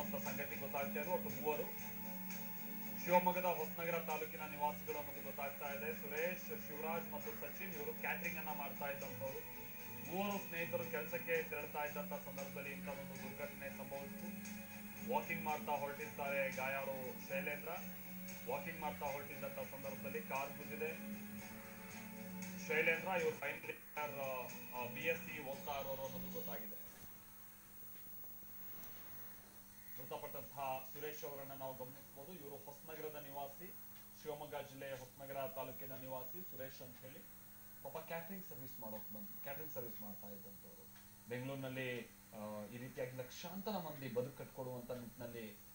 ಅನ್ನುವಂಥ ಸಂಗತಿ ಗೊತ್ತಾಗ್ತಾ ಇದೆ ಒಟ್ಟು ಮೂವರು ಶಿವಮೊಗ್ಗದ ಹೊಸನಗರ ತಾಲೂಕಿನ ನಿವಾಸಿಗಳು ಅನ್ನೋದು ಗೊತ್ತಾಗ್ತಾ ಇದೆ ಸುರೇಶ್ ಶಿವರಾಜ್ ಮತ್ತು ಸಚಿನ್ ಇವರು ಕ್ಯಾಟ್ರಿಂಗ್ ಅನ್ನ ಮಾಡ್ತಾ ಇದ್ದಂಥವ್ರು ಮೂವರು ಸ್ನೇಹಿತರು ಕೆಲಸಕ್ಕೆ ತೆರಳ್ತಾ ಇದ್ದಂತ ಸಂದರ್ಭದಲ್ಲಿ ಇಂಥದ್ದೊಂದು ದುರ್ಘಟನೆ ಸಂಭವಿಸಿತು ವಾಕಿಂಗ್ ಮಾಡ್ತಾ ಹೊರಟಿರ್ತಾರೆ ಗಾಯಾಳು ಶೈಲೇಂದ್ರ ವಾಕಿಂಗ್ ಮಾಡ್ತಾ ಹೊರಟಿದ್ದಂತ ಸಂದರ್ಭದಲ್ಲಿ ಕಾರ್ ಗುದ್ದಿದೆ ಶೈಲೇಂದ್ರ ಇವರು final year B S C ಓದ್ತಾ ಇರೋರು ಅನ್ನೋದು ಗೊತ್ತಾಗಿದೆ ಮೃತಪಟ್ಟಂತಹ ಸುರೇಶ್ ಅವರನ್ನ ನಾವು ಗಮನಿಸಬಹುದು ಇವರು ಹೊಸನಗರದ ನಿವಾಸಿ ಶಿವಮೊಗ್ಗ ಜಿಲ್ಲೆಯ ಹೊಸನಗರ ತಾಲೂಕಿನ ನಿವಾಸಿ ಸುರೇಶ್ ಅಂತ ಹೇಳಿ ಪಾಪ ಕ್ಯಾಟ್ರಿಂಗ್ ಸರ್ವಿಸ್ ಮಾಡೋಕ್ ಬಂದು ಕ್ಯಾಟ್ರಿಂಗ್ ಸರ್ವಿಸ್ ಮಾಡ್ತಾ ಇದ್ದಂಥವ್ರು ಬೆಂಗಳೂರಿನಲ್ಲಿ ಆ, ಈ ರೀತಿಯಾಗಿ ಲಕ್ಷಾಂತರ ಮಂದಿ ಬದುಕು ಕಟ್ಕೊಡುವಂತ ನಿಟ್ಟಿನಲ್ಲಿ